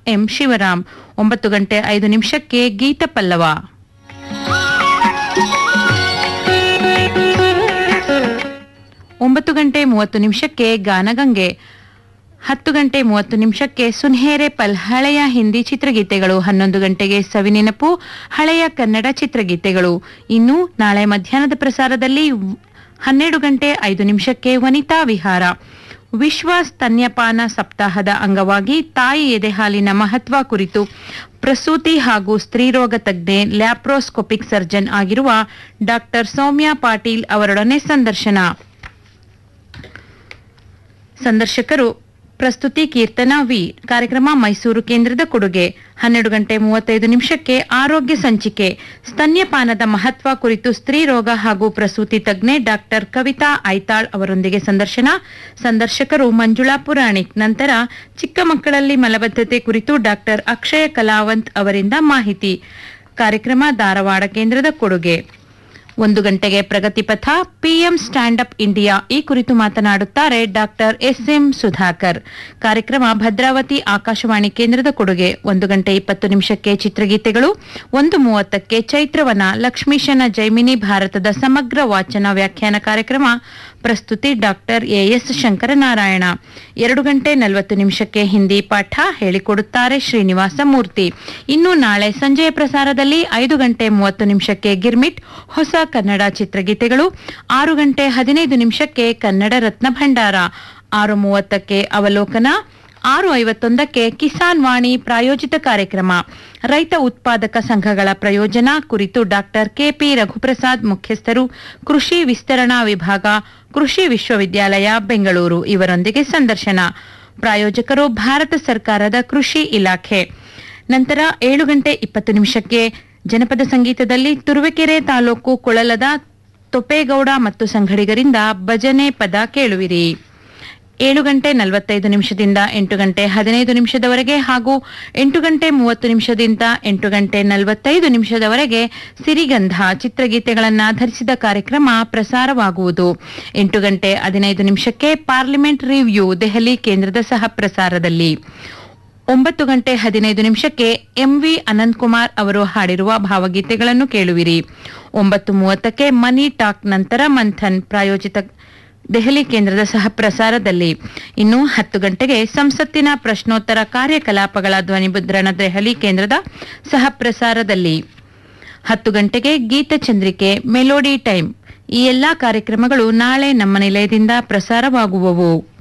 M Shivaram ಒಂಬತ್ತು ಗಂಟೆ ಐದು ನಿಮಿಷಕ್ಕೆ ಗೀತ ಪಲ್ಲವ ಒಂಬತ್ತು ಗಂಟೆ ಮೂವತ್ತು ನಿಮಿಷಕ್ಕೆ ಗಾನಗಂಗೆ ಹತ್ತು ಗಂಟೆ ಮೂವತ್ತು ನಿಮಿಷಕ್ಕೆ ಸುನ್ಹೇರೆ ಪಲ್ ಹಳೆಯ ಹಿಂದಿ ಚಿತ್ರಗೀತೆಗಳು ಹನ್ನೊಂದು ಗಂಟೆಗೆ ಸವಿನೆನಪು ಹಳೆಯ ಕನ್ನಡ ಚಿತ್ರಗೀತೆಗಳು ಇನ್ನು ನಾಳೆ ಮಧ್ಯಾಹ್ನದ ಪ್ರಸಾರದಲ್ಲಿ ಹನ್ನೆರಡು ಗಂಟೆ ಐದು ನಿಮಿಷಕ್ಕೆ ವನಿತಾ ವಿಹಾರ ವಿಶ್ವ ಸ್ತನ್ಯಪಾನ ಸಪ್ತಾಹದ ಅಂಗವಾಗಿ ತಾಯಿ ಎದೆಹಾಲಿನ ಮಹತ್ವ ಕುರಿತು ಪ್ರಸೂತಿ ಹಾಗೂ ಸ್ತ್ರೀರೋಗ ತಜ್ಞೆ ಲ್ಯಾಪ್ರೋಸ್ಕೋಪಿಕ್ ಸರ್ಜನ್ ಆಗಿರುವ ಡಾಕ್ಟರ್ ಸೌಮ್ಯ ಪಾಟೀಲ್ ಅವರೊಡನೆ ಸಂದರ್ಶನ ಸಂದರ್ಶಕರು ಪ್ರಸ್ತುತಿ ಕೀರ್ತನಾ ವಿ ಕಾರ್ಯಕ್ರಮ ಮೈಸೂರು ಕೇಂದ್ರದ ಕೊಡುಗೆ ಹನ್ನೆರಡು ಗಂಟೆ ಮೂವತ್ತೈದು ನಿಮಿಷಕ್ಕೆ ಆರೋಗ್ಯ ಸಂಚಿಕೆ ಸ್ತನ್ಯಪಾನದ ಮಹತ್ವ ಕುರಿತು ಸ್ತ್ರೀ ರೋಗ ಹಾಗೂ ಪ್ರಸೂತಿ ತಜ್ಞೆ ಡಾಕ್ಟರ್ ಕವಿತಾ ಐತಾಳ್ ಅವರೊಂದಿಗೆ ಸಂದರ್ಶನ ಸಂದರ್ಶಕರು ಮಂಜುಳಾ ಪುರಾಣಿಕ್ ನಂತರ ಚಿಕ್ಕ ಮಕ್ಕಳಲ್ಲಿ ಮಲಬದ್ಧತೆ ಕುರಿತು ಡಾಕ್ಟರ್ ಅಕ್ಷಯ ಕಲಾವಂತ್ ಅವರಿಂದ ಮಾಹಿತಿ ಕಾರ್ಯಕ್ರಮ ಧಾರವಾಡ ಕೇಂದ್ರದ ಕೊಡುಗೆ ಒಂದು ಗಂಟೆಗೆ Pragatipatha PM stand up India ಈ ಕುರಿತು ಮಾತನಾಡುತ್ತಾರೆ ಡಾಕ್ಟರ್ ಎಸ್ ಎಂ ಸುಧಾಕರ್ ಕಾರ್ಯಕ್ರಮ ಭದ್ರಾವತಿ ಆಕಾಶವಾಣಿ ಕೇಂದ್ರದ ಕೊಡುಗೆ ಒಂದು ಗಂಟೆ ಇಪ್ಪತ್ತು ನಿಮಿಷಕ್ಕೆ ಚಿತ್ರಗೀತೆಗಳು ಒಂದು ಮೂವತ್ತಕ್ಕೆ ಚೈತ್ರವನ ಲಕ್ಷ್ಮೀಶನ ಜೈಮಿನಿ ಭಾರತದ ಸಮಗ್ರ ವಾಚನ ವ್ಯಾಖ್ಯಾನ ಕಾರ್ಯಕ್ರಮ ಪ್ರಸ್ತುತಿ ಡಾಕ್ಟರ್ ಎಎಸ್ ಶಂಕರನಾರಾಯಣ ಎರಡು ಗಂಟೆ ನಲವತ್ತು ನಿಮಿಷಕ್ಕೆ ಹಿಂದಿ ಪಾಠ ಹೇಳಿಕೊಡುತ್ತಾರೆ ಶ್ರೀನಿವಾಸ ಮೂರ್ತಿ ಇನ್ನು ನಾಳೆ ಸಂಜೆಯ ಪ್ರಸಾರದಲ್ಲಿ ಐದು ಗಂಟೆ ಮೂವತ್ತು ನಿಮಿಷಕ್ಕೆ ಗಿರ್ಮಿಟ್ ಹೊಸ ಕನ್ನಡ ಚಿತ್ರಗೀತೆಗಳು ಆರು ಗಂಟೆ ಹದಿನೈದು ನಿಮಿಷಕ್ಕೆ ಕನ್ನಡ ರತ್ನ ಭಂಡಾರ ಆರು ಮೂವತ್ತಕ್ಕೆ ಅವಲೋಕನ ಆರು ಐವತ್ತೊಂದಕ್ಕೆ ಕಿಸಾನ್ ವಾಣಿ ಪ್ರಾಯೋಜಿತ ಕಾರ್ಯಕ್ರಮ ರೈತ ಉತ್ಪಾದಕ ಸಂಘಗಳ ಪ್ರಯೋಜನ ಕುರಿತು ಡಾಕ್ಟರ್ ಕೆಪಿ ರಘುಪ್ರಸಾದ್ ಮುಖ್ಯಸ್ಥರು ಕೃಷಿ ವಿಸ್ತರಣಾ ವಿಭಾಗ ಕೃಷಿ ವಿಶ್ವವಿದ್ಯಾಲಯ ಬೆಂಗಳೂರು ಇವರೊಂದಿಗೆ ಸಂದರ್ಶನ ಪ್ರಾಯೋಜಕರು ಭಾರತ ಸರ್ಕಾರದ ಕೃಷಿ ಇಲಾಖೆ ನಂತರ ಏಳು ಗಂಟೆ ಇಪ್ಪತ್ತು ನಿಮಿಷಕ್ಕೆ ಜನಪದ ಸಂಗೀತದಲ್ಲಿ ತುರುವೇಕೆರೆ ತಾಲೂಕು ಕೊಳಲದ ತೊಪೇಗೌಡ ಮತ್ತು ಸಂಗಡಿಗರಿಂದ ಭಜನೆ ಪದ ಕೇಳುವಿರಿ ಏಳು ಗಂಟೆ ನಲವತ್ತೈದು ನಿಮಿಷದಿಂದ ಎಂಟು ಗಂಟೆ ಹದಿನೈದು ನಿಮಿಷದವರೆಗೆ ಹಾಗೂ ಎಂಟು ಗಂಟೆ ಮೂವತ್ತು ನಿಮಿಷದಿಂದ ಎಂಟು ಗಂಟೆ ನಲವತ್ತೈದು ನಿಮಿಷದವರೆಗೆ ಸಿರಿಗಂಧ ಚಿತ್ರಗೀತೆಗಳನ್ನು ಧರಿಸಿದ ಕಾರ್ಯಕ್ರಮ ಪ್ರಸಾರವಾಗುವುದು ಎಂಟು ಗಂಟೆ ಹದಿನೈದು ನಿಮಿಷಕ್ಕೆ ಪಾರ್ಲಿಮೆಂಟ್ ರಿವ್ಯೂ ದೆಹಲಿ ಕೇಂದ್ರದ ಸಹ ಪ್ರಸಾರದಲ್ಲಿ ಒಂಬತ್ತು ಗಂಟೆ ಹದಿನೈದು ನಿಮಿಷಕ್ಕೆ ಎಂವಿ ಅನಂತಕುಮಾರ್ ಅವರು ಹಾಡಿರುವ ಭಾವಗೀತೆಗಳನ್ನು ಕೇಳುವಿರಿ ಒಂಬತ್ತು ಮೂವತ್ತಕ್ಕೆ ಮನಿ ಟಾಕ್ ನಂತರ ಮಂಥನ್ ಪ್ರಾಯೋಜಿತ ದೆಹಲಿ ಕೇಂದ್ರದ ಸಹ ಪ್ರಸಾರದಲ್ಲಿ ಇನ್ನು ಹತ್ತು ಗಂಟೆಗೆ ಸಂಸತ್ತಿನ ಪ್ರಶ್ನೋತ್ತರ ಕಾರ್ಯಕಲಾಪಗಳ ಧ್ವನಿಮುದ್ರಣ ದೆಹಲಿ ಕೇಂದ್ರದ ಸಹ ಪ್ರಸಾರದಲ್ಲಿ ಹತ್ತು ಗಂಟೆಗೆ ಗೀತಚಂದ್ರಿಕೆ ಮೆಲೋಡಿ ಟೈಮ್ ಈ ಎಲ್ಲಾ ಕಾರ್ಯಕ್ರಮಗಳು ನಾಳೆ ನಮ್ಮ ನಿಲಯದಿಂದ ಪ್ರಸಾರವಾಗುವವು